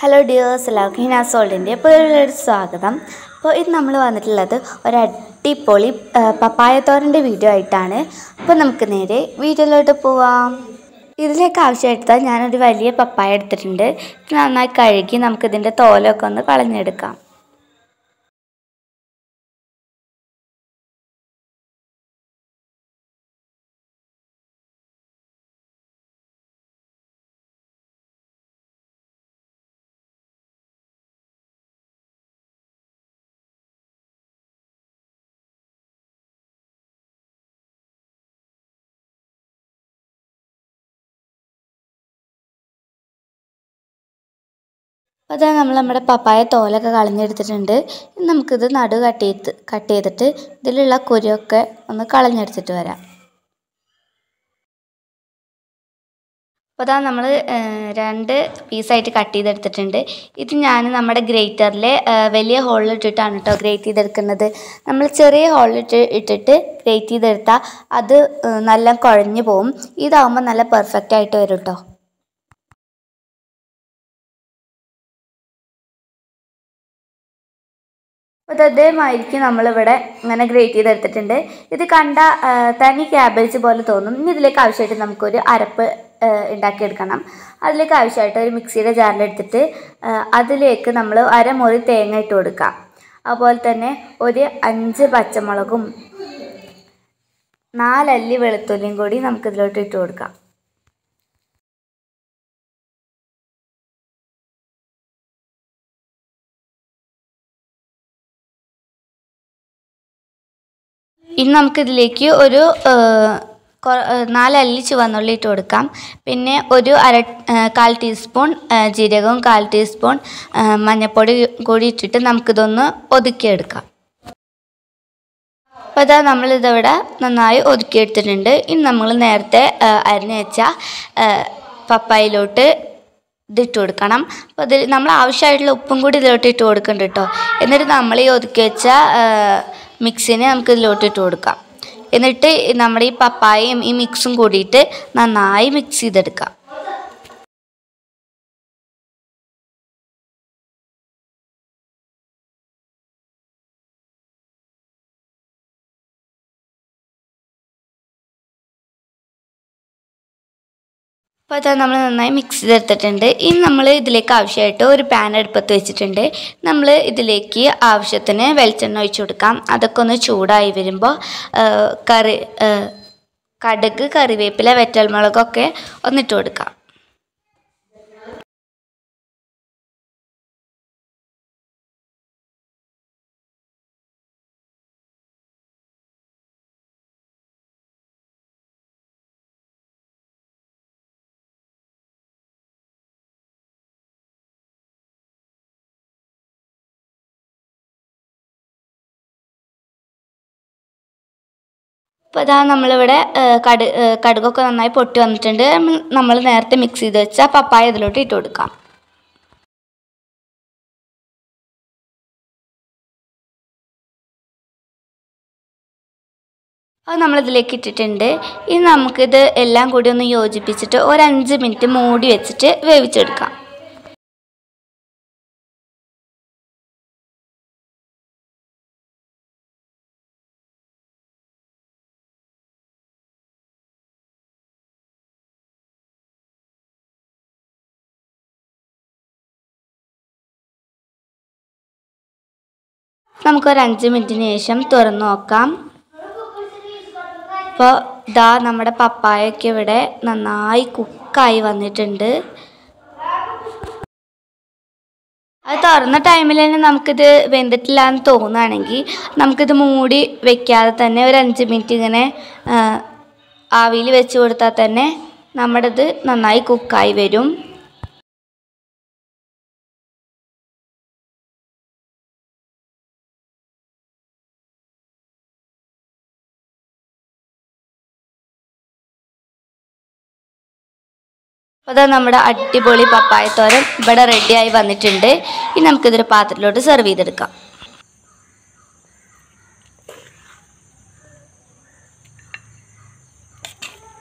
hello dears എല്ലാവർക്കും ഹിനാസോൾഡിൻ്റെ പുതിയൊരു സ്വാഗതം അപ്പോൾ ഇത് നമ്മൾ വന്നിട്ടുള്ളത് ഒരു അടിപൊളി ആ, പപ്പായത്തോരൻ്റെ വീഡിയോ ആയിട്ടാണ് അപ്പോൾ നമുക്ക് നേരെ വീഡിയോയിലോട്ട് പോവാം ഇതിലേക്ക് ആവശ്യമായിട്ട് ഞാനൊരു വലിയ പപ്പായ എടുത്തിട്ടുണ്ട് ഇത് നന്നായി കഴുകി നമുക്കിതിൻ്റെ തോലൊക്കെ ഒന്ന് കളഞ്ഞെടുക്കാം അപ്പോൾ അതാ നമ്മൾ നമ്മുടെ പപ്പായ തോലൊക്കെ കളഞ്ഞെടുത്തിട്ടുണ്ട് ഇനി നമുക്കിത് നടു കട്ട് ചെയ്ത് കട്ട് ചെയ്തിട്ട് ഇതിലുള്ള കുരുവൊക്കെ ഒന്ന് കളഞ്ഞെടുത്തിട്ട് വരാം അപ്പോൾ അതാ നമ്മൾ രണ്ട് പീസായിട്ട് കട്ട് ചെയ്തെടുത്തിട്ടുണ്ട് ഇത് ഞാൻ നമ്മുടെ ഗ്രേറ്ററിൽ വലിയ ഹോളിൽ ഇട്ടിട്ടാണ് കേട്ടോ ഗ്രേറ്റ് ചെയ്തെടുക്കുന്നത് നമ്മൾ ചെറിയ ഹോളിൽ ഇട്ട് ഇട്ടിട്ട് ഗ്രേറ്റ് ചെയ്തെടുത്താൽ അത് ഏഹ്, നല്ല കുഴഞ്ഞു പോവും ഇതാവുമ്പോൾ നല്ല പെർഫെക്റ്റ് ആയിട്ട് വരും കേട്ടോ അപ്പോൾ അതേമായിരിക്കും നമ്മളിവിടെ ഇങ്ങനെ ഗ്രേറ്റ് ചെയ്തെടുത്തിട്ടുണ്ട് ഇത് കണ്ട ആ, തനി ക്യാബേജ് പോലെ തോന്നും ഇനി ഇതിലേക്ക് ആവശ്യമായിട്ട് നമുക്കൊരു അരപ്പ് ആ, ഉണ്ടാക്കിയെടുക്കണം അതിലേക്ക് ആവശ്യമായിട്ട് ഒരു മിക്സിയുടെ ജാറിലെടുത്തിട്ട് ആ, അതിലേക്ക് നമ്മൾ അരമുറി തേങ്ങ ഇട്ട് കൊടുക്കാം അതുപോലെ തന്നെ ഒരു അഞ്ച് പച്ചമുളകും നാലല്ലി വെളുത്തുള്ളിയും കൂടി നമുക്കിതിലോട്ട് ഇട്ട് കൊടുക്കാം ഇനി നമുക്കിതിലേക്ക് ഒരു ആ, കൊ- ആ, നാലല്ലി ചുവന്നുള്ളി ഇട്ട് കൊടുക്കാം പിന്നെ ഒരു അര ആ, കാൽ ടീസ്പൂൺ ആ, ജീരകവും കാൽ ടീസ്പൂൺ ആ, മഞ്ഞൾപ്പൊടി കൂടി ഇട്ടിട്ട് നമുക്കിതൊന്ന് ഒതുക്കിയെടുക്കാം അപ്പോൾ അതാ നമ്മളിതിവിടെ നന്നായി ഒതുക്കിയെടുത്തിട്ടുണ്ട് ഇനി നമ്മൾ നേരത്തെ ആ, അരിഞ്ഞ് വെച്ച ആ, പപ്പായയിലോട്ട് ഇതിട്ട് കൊടുക്കണം അപ്പോൾ ഇതിൽ നമ്മൾ ആവശ്യമായിട്ടുള്ള ഉപ്പും കൂടി ഇതിലോട്ട് ഇട്ട് കൊടുക്കുന്നുണ്ട് കേട്ടോ എന്നിട്ട് നമ്മൾ ഈ ഒതുക്കി വെച്ച ആ, മിക്സിനെ നമുക്ക് ഇതിലോട്ട് ഇട്ട് കൊടുക്കാം എന്നിട്ട് നമ്മുടെ ഈ പപ്പായയും ഈ മിക്സും കൂടിയിട്ട് നന്നായി മിക്സ് ചെയ്തെടുക്കാം അപ്പോൾ അത് നമ്മൾ നന്നായി മിക്സ് ചെയ്തെടുത്തിട്ടുണ്ട് ഇനി നമ്മൾ ഇതിലേക്ക് ആവശ്യമായിട്ട് ഒരു പാൻ അടുപ്പത്ത് വെച്ചിട്ടുണ്ട് നമ്മൾ ഇതിലേക്ക് ആവശ്യത്തിന് വെളിച്ചെണ്ണ ഒഴിച്ചു കൊടുക്കാം അതൊക്കെ ഒന്ന് ചൂടായി വരുമ്പോൾ ആ, കറി ആ, കടുക് കറിവേപ്പില വെറ്റൽമുളകൊക്കെ ഒന്നിട്ട് കൊടുക്കാം അപ്പോൾ അതാ നമ്മളിവിടെ ആ, കടു ആ, കടുകൊക്കെ നന്നായി പൊട്ടി വന്നിട്ടുണ്ട് നമ്മൾ നേരത്തെ മിക്സ് ചെയ്ത് വെച്ച പപ്പായ ഇതിലോട്ട് ഇട്ട് കൊടുക്കാം അത് നമ്മളിതിലേക്ക് ഇട്ടിട്ടുണ്ട് ഇനി നമുക്കിത് എല്ലാം കൂടി ഒന്ന് യോജിപ്പിച്ചിട്ട് ഒരു അഞ്ച് മിനിറ്റ് മൂടി വെച്ചിട്ട് വേവിച്ചെടുക്കാം നമുക്കൊരു അഞ്ച് മിനിറ്റിന് ശേഷം തുറന്നു നോക്കാം അപ്പോൾ ഇതാ നമ്മുടെ പപ്പായൊക്കെ ഇവിടെ നന്നായി കുക്കായി വന്നിട്ടുണ്ട് അത് തുറന്ന ടൈമിൽ തന്നെ നമുക്കിത് വെന്തിട്ടില്ല എന്ന് തോന്നുകയാണെങ്കിൽ നമുക്കിത് മൂടി വെക്കാതെ തന്നെ ഒരു അഞ്ച് മിനിറ്റ് ഇങ്ങനെ ആവിയിൽ വെച്ച് കൊടുത്താൽ തന്നെ നമ്മുടെ ഇത് നന്നായി കുക്കായി വരും അപ്പോൾ അതാ നമ്മുടെ അടിപൊളി പപ്പായത്തോരൻ ഇവിടെ റെഡിയായി വന്നിട്ടുണ്ട് ഇനി നമുക്കിതൊരു പാത്രത്തിലോട്ട് സെർവ് ചെയ്തെടുക്കാം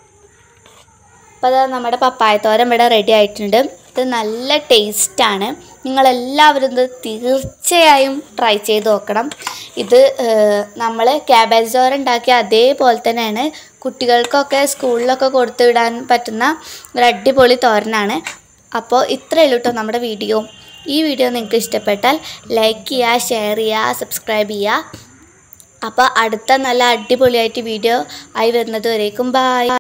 അപ്പോൾ അതാ നമ്മുടെ പപ്പായത്തോരൻ ഇവിടെ റെഡി ആയിട്ടുണ്ട് ഇത് നല്ല ടേസ്റ്റാണ് നിങ്ങളെല്ലാവരും ഇത് തീർച്ചയായും ട്രൈ ചെയ്ത് നോക്കണം ഇത് നമ്മൾ ക്യാബേജ് തോരൻ ഉണ്ടാക്കിയ അതേപോലെ തന്നെയാണ് കുട്ടികൾക്കൊക്കെ സ്കൂളിലൊക്കെ കൊടുത്തു വിടാൻ പറ്റുന്ന ഒരു അടിപൊളി തോരനാണ് അപ്പോൾ ഇത്രയേ ഉള്ളൂ കേട്ടോ നമ്മുടെ വീഡിയോ ഈ വീഡിയോ നിങ്ങൾക്ക് ഇഷ്ടപ്പെട്ടാൽ ലൈക്ക് ചെയ്യുക ഷെയർ ചെയ്യുക സബ്സ്ക്രൈബ് ചെയ്യുക അപ്പോൾ അടുത്ത നല്ല അടിപൊളിയായിട്ട് വീഡിയോ ആയി വരുന്നത് വരേക്കും ബായ്